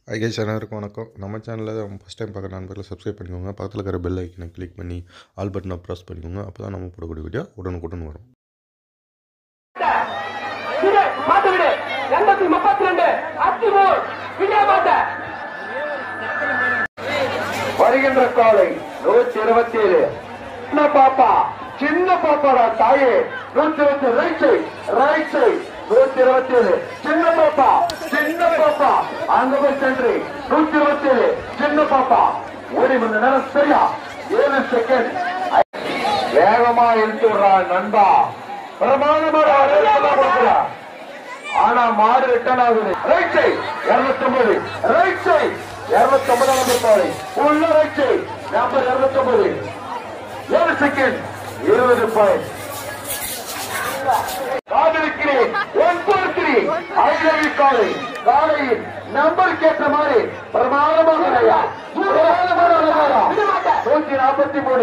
ஐகேஸ் அனைவருக்கும் வணக்கம் நம்ம சேனலில் ஃபஸ்ட் டைம் பார்க்குற நண்பர்கள் சப்ஸ்கிரைப் பண்ணிக்கோங்க பக்கத்தில் இருக்கிற பெல் ஐக்கனை கிளிக் பண்ணி ஆல் பட்டனை ப்ரெஸ் பண்ணிக்கோங்க அப்போ தான் நம்ம போடக்கூடிய வீடியோ உடனுக்குடன் வரும் விடு மாட்டு விடு எண்பத்தி முப்பத்தி ரெண்டு அத்தி மூணு விஜய மாட்ட வருகின்ற காலை நூத்தி இருபத்தி ஏழு சின்ன பாப்பா சின்ன பாப்பாடா தாயே நூத்தி இருபத்தி ரைட் சைட் ரைட் சைட் நூத்தி இருபத்தி ஏழு சின்ன பாப்பா சின்ன பாப்பா அங்க போய் சென்று நூத்தி இருபத்தி ஏழு சின்ன பாப்பா ஒரு மணி நேரம் சரியா ஏழு செகண்ட் வேகமா இழுத்து விடுறான் நண்பா பிரமாதமான கொடுக்குறா ஆனா மாடு ரிட்டர்ன் ஆகுது ரைட் சைட் இருநூத்தி ஒன்பது ரைட் சைட் இருநூத்தி ஒன்பது நம்பர் பாரு உள்ள ரைட் சைட் நம்பர் இருநூத்தி ஒன்பது ஏழு செகண்ட் இருபது பாயிண்ட் காதலிக்கிறேன் ஒன் ஃபோர் த்ரீ ஐலவி காலை காலையில் நம்பர் கேட்ட மாதிரி பிரமாதமாக இல்லையா? பிரமாதமான அலங்காரம். நூத்தி நாற்பத்தி மூணு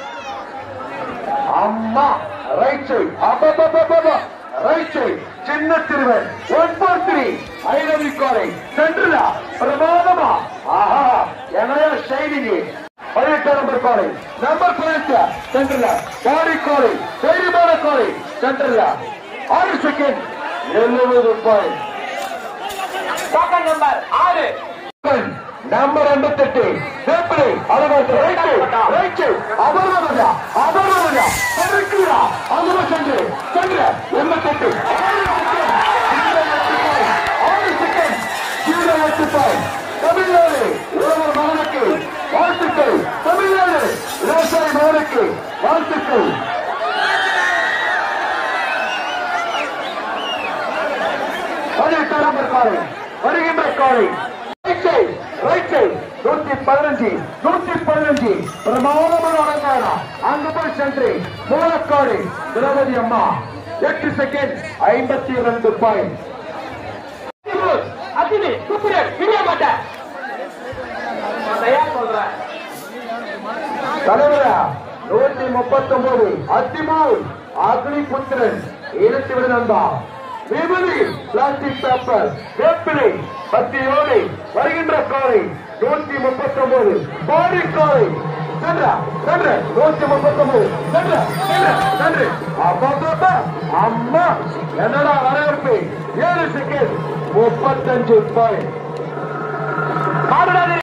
அம்மா ரைட் சைட் அப்பப்பப்பப்ப ரைட் சைட் சின்ன திருவன் ஒன் ஃபோர் த்ரீ ஐலவி காலை சென்றுலா பிரமாதமா ஆஹா என்னைய செய்திங்க பதினெட்டு நம்பர் காலை நம்பர் பதினெட்டு சென்றுல பாடி காலை தைரியமான காலை சென்றுல ஆறு செகண்ட் எழுபது பாயிண்ட் டோக்கன் நம்பர் ஆறு நம்பர் எண்பத்தெட்டு வேப்பிலை அறுபது ரைட்டு ரைட்டு அபர்வதா அபர்வதா பெருக்கிறா அலுவ சென்று சென்று எண்பத்தெட்டு ஆறு செகண்ட் ஜீரோ எட்டு பாயிண்ட் தமிழ்நாடு உழவர் மகனுக்கு வாழ்த்துக்கள் தமிழ்நாடு விவசாய மகனுக்கு வாழ்த்துக்கள் பதினெட்டாம் நம்பர் காலை வருகின்ற காலை ரைட் சைட் ரைட் சைட் நூத்தி பதினஞ்சு நூத்தி பதினஞ்சு பிரமாதமான அலங்காரம் அங்கு போய் சென்று மூலக்காடு திரௌபதி அம்மா எட்டு செகண்ட் ஐம்பத்தி இரண்டு பாயிண்ட் அத்தினி சுப்பிரன் விடிய மாட்டேன் தயார் சொல்றேன் தலைவரா நூத்தி முப்பத்தி ஒன்பது அத்திமூல் அக்னி புத்திரன் இழுத்து விடு நண்பா விபதி பிளாஸ்டிக் பேப்பர் வேப்பிலை பத்தி ஏழு வருகின்ற காலை நூத்தி முப்பத்தி ஒன்பது பாடி காலை சென்ற சென்று நூத்தி முப்பத்தி ஒன்பது சென்ற சென்ற சென்று அப்பா பாப்பா அம்மா என்னடா வரவேற்பு ஏழு செகண்ட் முப்பத்தஞ்சு பாயிண்ட் மாடுடாது